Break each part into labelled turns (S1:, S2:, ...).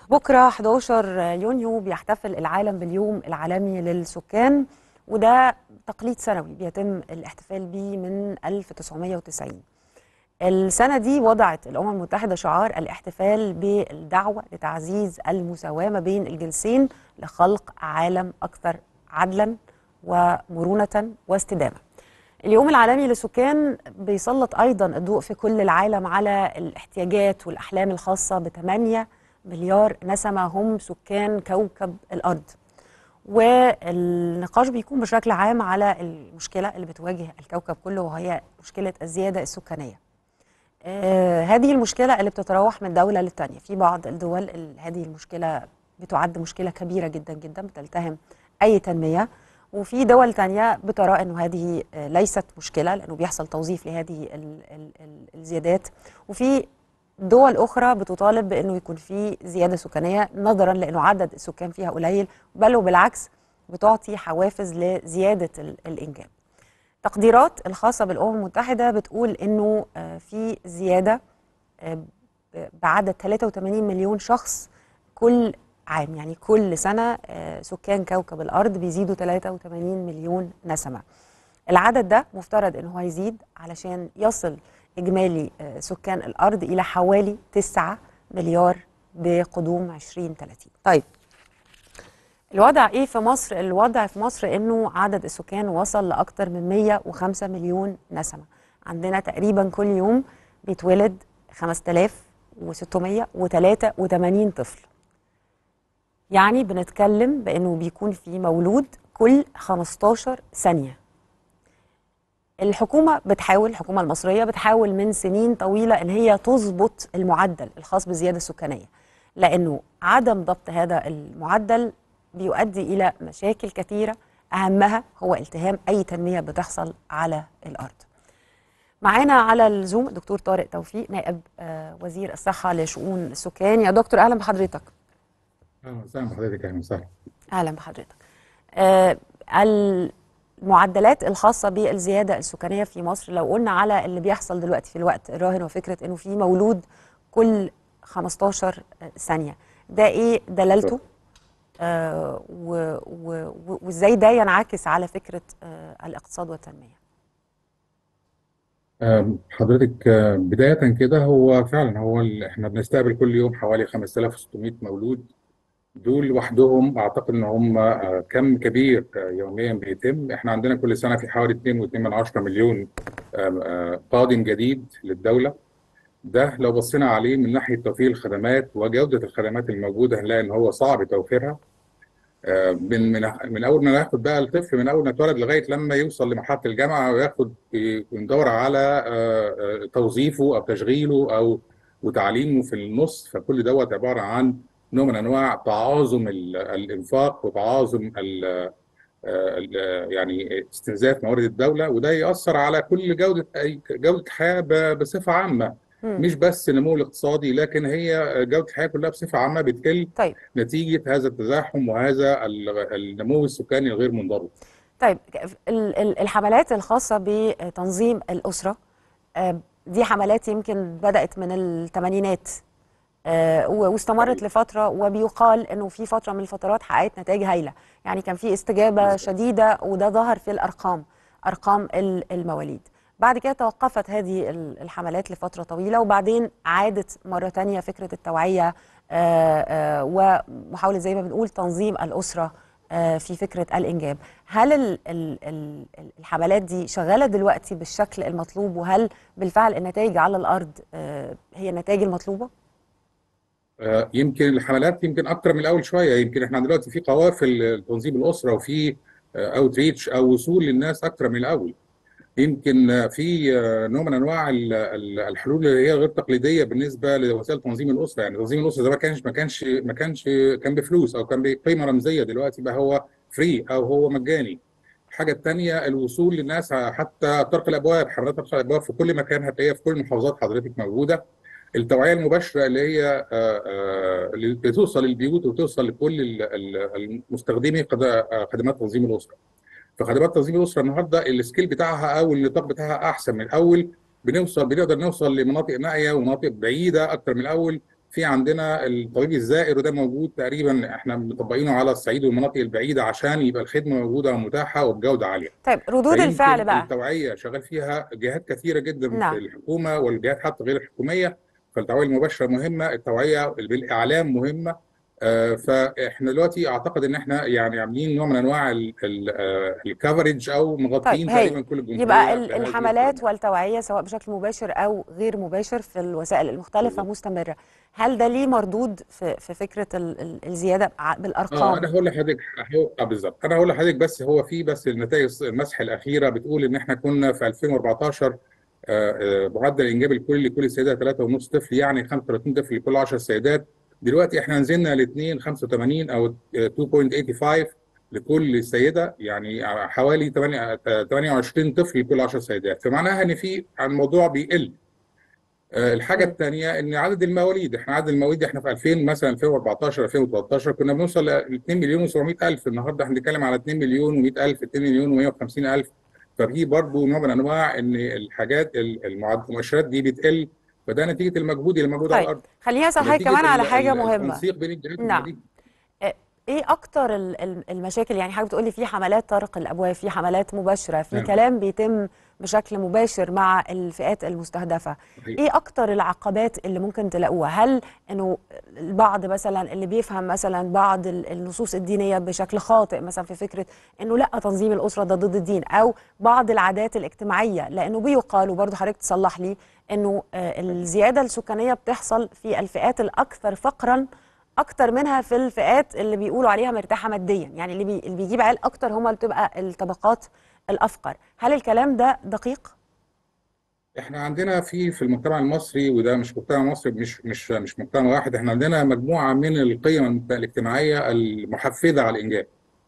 S1: بكرة 11 يونيو بيحتفل العالم باليوم العالمي للسكان وده تقليد سنوي بيتم الاحتفال بيه من 1990 السنة دي وضعت الأمم المتحدة شعار الاحتفال بالدعوة لتعزيز المساواة ما بين الجنسين لخلق عالم أكثر عدلا ومرونة واستدامة اليوم العالمي للسكان بيسلط أيضا الضوء في كل العالم على الاحتياجات والأحلام الخاصة ب 8 مليار نسمة هم سكان كوكب الأرض والنقاش بيكون بشكل عام على المشكلة اللي بتواجه الكوكب كله وهي مشكلة الزيادة السكانية آه هذه المشكلة اللي بتتراوح من دولة للتانية في بعض الدول ال- هذه المشكلة بتعد مشكلة كبيرة جدا جدا بتلتهم أي تنمية وفي دول تانية بترى أنه هذه آه، ليست مشكلة لأنه بيحصل توظيف لهذه ال- ال- ال- الزيادات وفي دول أخرى بتطالب بأنه يكون في زيادة سكانية نظرا لأنه عدد السكان فيها قليل بل وبالعكس بتعطي حوافز لزيادة ال- الإنجاب تقديرات الخاصة بالأمم المتحدة بتقول أنه آه، في زيادة آه، ب- بعدد 83 مليون شخص كل عام يعني كل سنة آه، سكان كوكب الأرض بيزيدوا 83 مليون نسمة العدد ده مفترض أنه هو يزيد علشان يصل إجمالي آه، سكان الأرض إلى حوالي 9 مليار بقدوم 2030 طيب الوضع ايه في مصر؟ الوضع في مصر انه عدد السكان وصل لاكثر من 105 مليون نسمه. عندنا تقريبا كل يوم بيتولد 5683 طفل. يعني بنتكلم بانه بيكون في مولود كل 15 ثانيه. الحكومه بتحاول الحكومه المصريه بتحاول من سنين طويله ان هي تظبط المعدل الخاص بالزياده السكانيه. لانه عدم ضبط هذا المعدل بيؤدي الى مشاكل كثيره اهمها هو التهام اي تنميه بتحصل على الارض. معانا على الزوم الدكتور طارق توفيق نائب آه، وزير الصحه لشؤون السكان يا دكتور اهلا بحضرتك.
S2: اهلا وسهلا بحضرتك اهلا وسهلا
S1: اهلا بحضرتك. آه، المعدلات الخاصه بالزياده السكانيه في مصر لو قلنا على اللي بيحصل دلوقتي في الوقت الراهن وفكره انه في مولود كل 15 ثانيه ده ايه دلالته؟ آه، و- و- و- وازاي ده ينعكس على فكره آه، الاقتصاد والتنميه
S2: أم، حضرتك آه، بداية كده هو فعلا هو ال- احنا بنستقبل كل يوم حوالي 5600 مولود دول لوحدهم اعتقد ان هم آه، كم كبير آه، يوميا بيتم احنا عندنا كل سنة في حوالي 2.2 مليون آه، آه، قادم جديد للدولة ده لو بصينا عليه من ناحية توفير الخدمات وجودة الخدمات الموجودة هنلاقي ان هو صعب توفيرها آه، من من من اول ما ناخد بقى الطفل من اول ما اتولد لغايه لما يوصل لمرحله الجامعه وياخد وندور على آه، آه، توظيفه او تشغيله او وتعليمه في النص فكل دوت عباره عن نوع من انواع تعاظم ال- الانفاق وتعاظم ال- آه، ال- يعني استنزاف موارد الدوله وده ياثر على كل جوده أي- جوده الحياه ب- بصفه عامه
S1: مم.
S2: مش بس النمو الاقتصادي لكن هي جوده الحياه كلها بصفه عامه بتقل
S1: طيب
S2: نتيجة هذا التزاحم وهذا ال- النمو السكاني الغير منضبط
S1: طيب ال- ال- الحملات الخاصه بتنظيم الاسره آه، دي حملات يمكن بدات من الثمانينات آه، و- واستمرت لفتره وبيقال انه في فتره من الفترات حققت نتائج هائله يعني كان في استجابه شديده وده ظهر في الارقام ارقام ال- المواليد بعد كده توقفت هذه ال- الحملات لفتره طويله وبعدين عادت مره تانية فكره التوعيه آه، آه، ومحاوله زي ما بنقول تنظيم الاسره آه، في فكره الانجاب هل ال- ال- ال- الحملات دي شغاله دلوقتي بالشكل المطلوب وهل بالفعل النتائج على الارض آه، هي النتائج المطلوبه
S2: آه، يمكن الحملات يمكن اكتر من الاول شويه يمكن احنا دلوقتي في قوافل تنظيم الاسره وفي اوت ريتش او وصول للناس اكتر من الاول يمكن آه، في آه، نوع من انواع ال- ال- الحلول اللي هي غير تقليديه بالنسبه لوسائل تنظيم الاسره يعني تنظيم الاسره ده ما كانش ما كانش ما كانش كان بفلوس او كان بقيمه رمزيه دلوقتي بقى هو فري او هو مجاني الحاجه الثانيه الوصول للناس حتى طرق الابواب حملات طرق الابواب في كل مكان هتلاقيها في كل المحافظات حضرتك موجوده التوعيه المباشره اللي هي آه، آه، اللي بتوصل للبيوت وتوصل لكل ال- ال- المستخدمي قد- آه، خدمات تنظيم الاسره. فخدمات تنظيم الاسره النهارده السكيل بتاعها او النطاق بتاعها احسن من الاول بنوصل بنقدر نوصل لمناطق نائيه ومناطق بعيده اكتر من الاول في عندنا الطبيب الزائر وده موجود تقريبا احنا مطبقينه على الصعيد والمناطق البعيده عشان يبقى الخدمه موجوده ومتاحه وبجوده عاليه.
S1: طيب ردود
S2: فيمكن
S1: الفعل بقى
S2: التوعيه شغال فيها جهات كثيره جدا
S1: نعم.
S2: في الحكومه والجهات حتى غير الحكوميه فالتوعيه المباشره مهمه، التوعيه بالاعلام مهمه آه، فاحنا دلوقتي اعتقد ان احنا يعني عاملين نوع من انواع الكفرج او مغطيين
S1: طيب، هي-
S2: تقريبا كل الجمهوريه
S1: يبقى ال-
S2: بهذه
S1: الحملات
S2: الخدمة.
S1: والتوعية سواء بشكل مباشر أو غير مباشر في الوسائل المختلفة مستمرة هل ده ليه مردود في, في فكرة ال- ال- الزيادة ع-
S2: اه انا
S1: بالأرقام
S2: هقول لحضرتك هو- اه بالظبط انا هقول لحضرتك بس هو في بس النتائج المسح الاخيره بتقول ان احنا كنا في 2014 آه، آه، معدل الانجاب الكلي لكل سيده 3.5 طفل يعني 35 طفل لكل 10 سيدات دلوقتي احنا نزلنا ل 2.85 او آه، 2.85 لكل سيده يعني حوالي 8 آه، 28 طفل لكل 10 سيدات فمعناها ان في الموضوع بيقل آه، الحاجه
S1: مم.
S2: الثانيه ان عدد المواليد احنا عدد المواليد احنا في 2000 مثلا 2014 2013 كنا بنوصل ل 2 مليون و700 الف النهارده احنا بنتكلم على 2 مليون و100 الف 2 مليون و150 الف ففي برضه نوع من انواع ان الحاجات ال- المعد- المؤشرات دي بتقل فده نتيجه المجهود اللي موجود على
S1: طيب
S2: الارض
S1: خليني أسأل حضرتك
S2: ونتيجه
S1: كمان على
S2: ال-
S1: حاجة
S2: ال-
S1: مهمة
S2: التنسيق بين الجهات
S1: نعم.
S2: الماليه
S1: ايه اكتر ال- ال- المشاكل يعني حضرتك بتقولي في حملات طرق الابواب في حملات مباشره في
S2: نعم.
S1: كلام بيتم بشكل مباشر مع الفئات المستهدفه
S2: صحيح.
S1: ايه اكتر العقبات اللي ممكن تلاقوها هل انه البعض مثلا اللي بيفهم مثلا بعض ال- النصوص الدينيه بشكل خاطئ مثلا في فكره انه لا تنظيم الاسره ده ضد الدين او بعض العادات الاجتماعيه لانه بيقال وبرضه حضرتك تصلح لي انه آه، الزياده السكانيه بتحصل في الفئات الاكثر فقرا اكتر منها في الفئات اللي بيقولوا عليها مرتاحه ماديا يعني اللي, بي اللي بيجيب عيال اكتر هم اللي بتبقى الطبقات الافقر هل الكلام ده دقيق
S2: احنا عندنا في في المجتمع المصري وده مش مجتمع مصري مش مش مش مجتمع واحد احنا عندنا مجموعه من القيم الاجتماعيه المحفزه على الانجاب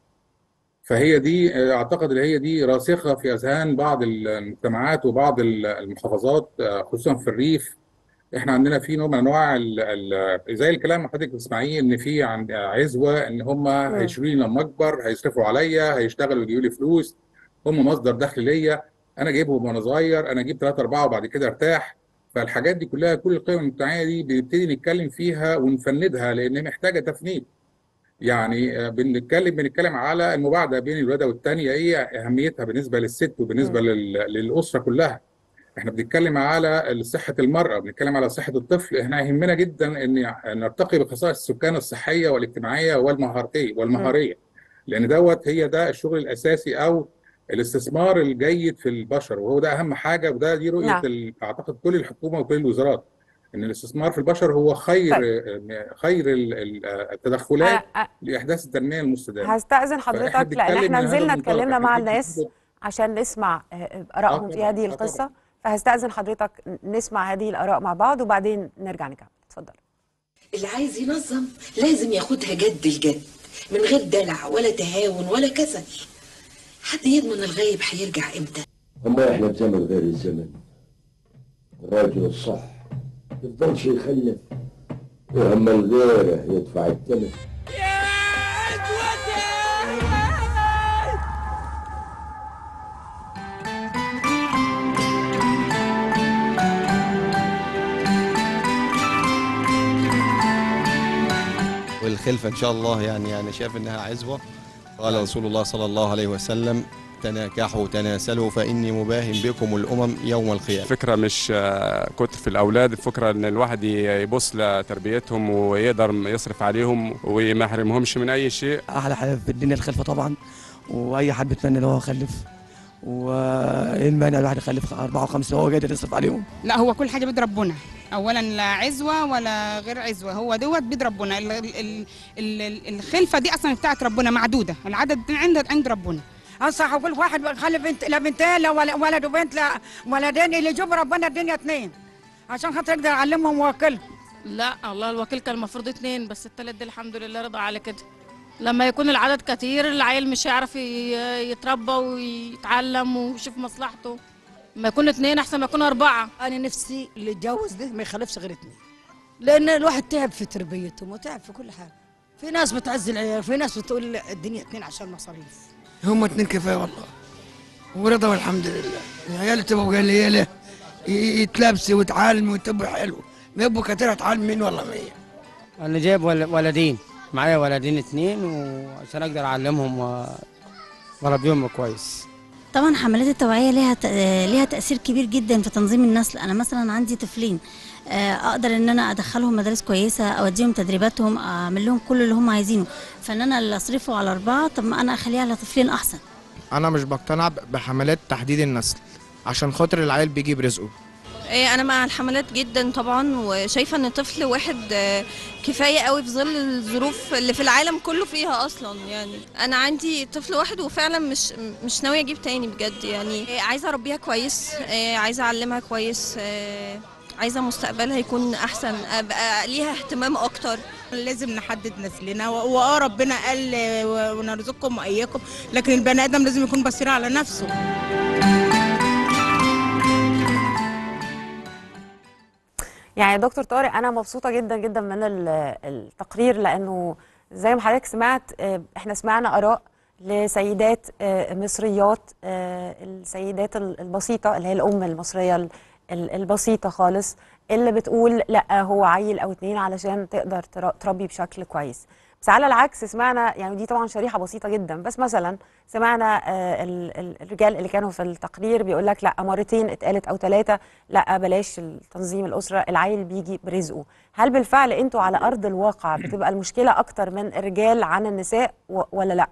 S2: فهي دي آه، اعتقد ان هي دي راسخه في اذهان بعض المجتمعات وبعض المحافظات آه، خصوصا في الريف احنا عندنا في نوع من انواع ال ال زي الكلام اللي حضرتك بتسمعيه ان في عند عزوه ان هم هيشيلوا لي لما اكبر هيصرفوا عليا هيشتغلوا يجيبوا لي فلوس هم مصدر دخل ليا انا جايبهم وانا صغير انا اجيب ثلاثه اربعه وبعد كده ارتاح فالحاجات دي كلها كل القيم المجتمعيه دي بنبتدي نتكلم فيها ونفندها لان هي محتاجه تفنيد يعني آه، بنتكلم بنتكلم على المباعده بين الولاده والثانيه ايه اهميتها بالنسبه للست وبالنسبه لل- للاسره كلها احنا بنتكلم على صحه المراه بنتكلم على صحه الطفل احنا يهمنا جدا ان نرتقي بخصائص السكان الصحيه والاجتماعيه والمهاريه والمهاريه لان دوت هي ده الشغل الاساسي او الاستثمار الجيد في البشر وهو ده اهم حاجه وده دي رؤيه
S1: نعم.
S2: ال- اعتقد كل الحكومه وكل الوزارات ان الاستثمار في البشر هو خير خير ال- ال- التدخلات
S1: أ- أ-
S2: لاحداث التنميه المستدامه
S1: هستأذن
S2: فإحنا
S1: حضرتك لان
S2: بنتكلم
S1: احنا
S2: من هذا
S1: نزلنا
S2: المنطلق.
S1: اتكلمنا
S2: إحنا
S1: مع
S2: بندي
S1: الناس
S2: خطوة
S1: عشان نسمع آه، ارائهم
S2: آه
S1: في
S2: طبعاً،
S1: هذه
S2: آه
S1: القصه فهستأذن حضرتك نسمع هذه الاراء مع بعض وبعدين نرجع نكمل اتفضل
S3: اللي عايز ينظم لازم ياخدها جد الجد من غير دلع ولا تهاون ولا كسل حد يضمن الغايب هيرجع امتى
S4: أما إحنا بزمن غير الزمن الراجل الصح يفضلش يخلف ويعمل غيره يدفع الثمن
S5: والخلفة إن شاء الله يعني أنا شايف إنها عزوة قال رسول الله صلى الله عليه وسلم تناكحوا تناسلوا فإني مباهم بكم الأمم يوم القيامة
S6: الفكرة مش آه، كتر في الأولاد الفكرة إن الواحد ي- يبص لتربيتهم ويقدر يصرف عليهم وما يحرمهمش من أي شيء
S7: احلى حاجه في الدنيا الخلفه طبعا واي حد بيتمنى ان هو يخلف وايه المانع الواحد يخلف اربعه وخمسه وهو قادر يصرف عليهم
S8: لا هو كل حاجه بيد ربنا اولا لا عزوه ولا غير عزوه هو دوت بيد ربنا ال- ال- ال- ال- الخلفه دي اصلا بتاعت ربنا معدوده العدد عند عند ربنا
S9: انصح كل واحد بيخلي بنت لا بنتين لا ول- ولد وبنت لا ولدين اللي يجيب ربنا الدنيا اثنين عشان خاطر يقدر يعلمهم ويوكلهم
S10: لا الله الوكيل كان المفروض اتنين بس التالت دي الحمد لله رضا على كده لما يكون العدد كتير العيل مش هيعرف ي- يتربى ويتعلم ويشوف مصلحته ما يكون اتنين احسن ما يكون اربعه
S11: انا نفسي اللي يتجوز ده ما يخلفش غير اتنين لان الواحد تعب في تربيتهم وتعب في كل حاجه في ناس بتعز العيال في ناس بتقول الدنيا اتنين عشان مصاريف
S9: هم اتنين كفايه والله ورضا والحمد لله العيال تبقى قليله ي- يتلبسوا ويتعلموا وتبقى حلو
S11: يبقوا كتير اتعلم مين ولا مية
S12: انا جايب ول- ولدين معايا ولدين اتنين وعشان اقدر اعلمهم و- واربيهم كويس
S13: طبعا حملات التوعية ليها ت- آه، ليها تأثير كبير جدا في تنظيم النسل أنا مثلا عندي طفلين آه، أقدر إن أنا أدخلهم مدارس كويسة أوديهم تدريباتهم أعمل لهم كل اللي هم عايزينه فإن أنا اللي أصرفه على أربعة طب ما أنا أخليها على طفلين أحسن
S14: انا مش بقتنع ب- بحملات تحديد النسل عشان خاطر العيل بيجي برزقه
S15: إيه، انا مع الحملات جدا طبعا وشايفه ان طفل واحد آه، كفايه قوي في ظل الظروف اللي في العالم كله فيها اصلا يعني انا عندي طفل واحد وفعلا مش مش ناويه اجيب تاني بجد يعني إيه، عايزه اربيها كويس إيه، عايزه اعلمها كويس إيه، عايزه مستقبلها يكون احسن ابقى ليها اهتمام اكتر
S8: لازم نحدد نسلنا و- واه ربنا قال آه، ونرزقكم واياكم لكن البني ادم لازم يكون بصير على نفسه
S1: يعني يا دكتور طارق انا مبسوطه جدا جدا من ال- التقرير لانه زي ما حضرتك سمعت آه، احنا سمعنا اراء لسيدات آه، مصريات آه، السيدات ال- البسيطه اللي هي الام المصريه ال- ال- البسيطه خالص اللي بتقول لا هو عيل او اتنين علشان تقدر تر- تربي بشكل كويس بس على العكس سمعنا يعني دي طبعا شريحه بسيطه جدا بس مثلا سمعنا آه، ال- ال- الرجال اللي كانوا في التقرير بيقول لك لا مرتين اتقالت او ثلاثه لا بلاش تنظيم الاسره العيل بيجي برزقه هل بالفعل انتوا على ارض الواقع بتبقى المشكله اكتر من الرجال عن النساء و- ولا لا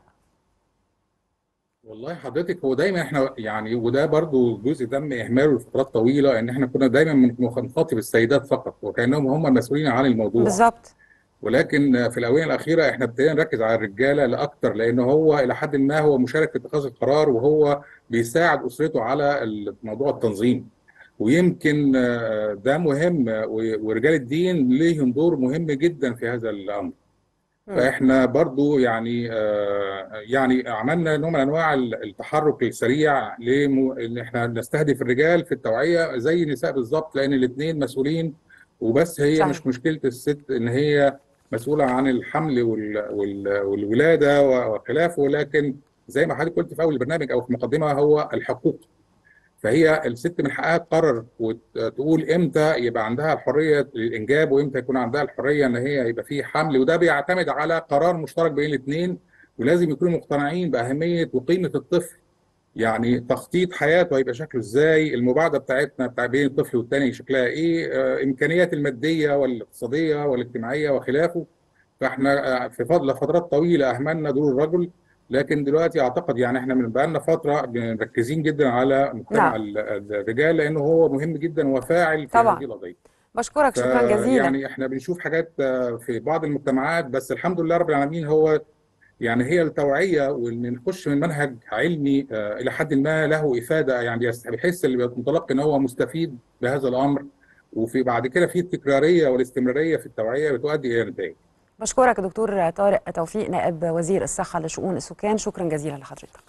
S2: والله حضرتك هو دايما احنا يعني وده برضو جزء تم اهماله لفترات طويله ان احنا كنا دايما بنخ- بنخاطب السيدات فقط وكانهم هم المسؤولين عن الموضوع
S1: بالظبط
S2: ولكن في الاونه الاخيره احنا ابتدينا نركز على الرجاله لاكثر لان هو الى حد ما هو مشارك في اتخاذ القرار وهو بيساعد اسرته على موضوع التنظيم ويمكن آه، ده مهم آه، و- ورجال الدين ليهم دور مهم جدا في هذا الامر فاحنا برضو يعني آه، يعني عملنا نوع من انواع التحرك السريع لم- ان احنا نستهدف الرجال في التوعيه زي النساء بالظبط لان الاثنين مسؤولين وبس هي
S1: صحيح.
S2: مش مشكله الست ان هي مسؤوله عن الحمل وال- وال- والولاده وخلافه لكن زي ما حضرتك قلت في اول البرنامج او في المقدمه هو الحقوق فهي الست من حقها تقرر وتقول امتى يبقى عندها الحريه للانجاب وامتى يكون عندها الحريه ان هي يبقى في حمل وده بيعتمد على قرار مشترك بين الاثنين ولازم يكونوا مقتنعين باهميه وقيمه الطفل يعني تخطيط حياته هيبقى شكله ازاي المباعده بتاعتنا بتاع بين الطفل والتاني شكلها ايه آه، امكانيات الماديه والاقتصاديه والاجتماعيه وخلافه فاحنا آه، في فضل فترات طويله اهملنا دور الرجل لكن دلوقتي اعتقد يعني احنا من بقالنا فتره مركزين جدا على مجتمع
S1: نعم.
S2: ال- الرجال لانه هو مهم جدا وفاعل في
S1: طبعا.
S2: هذه القضيه
S1: بشكرك شكرا
S2: ف-
S1: جزيلا
S2: يعني احنا بنشوف حاجات آه، في بعض المجتمعات بس الحمد لله رب العالمين هو يعني هي التوعيه وان نخش من منهج علمي آه، الى حد ما له افاده يعني يس- بيحس اللي بيبقى متلقي ان هو مستفيد بهذا الامر وفي بعد كده في التكراريه والاستمراريه في التوعيه بتؤدي الى نتائج
S1: بشكرك دكتور طارق توفيق نائب وزير الصحه لشؤون السكان شكرا جزيلا لحضرتك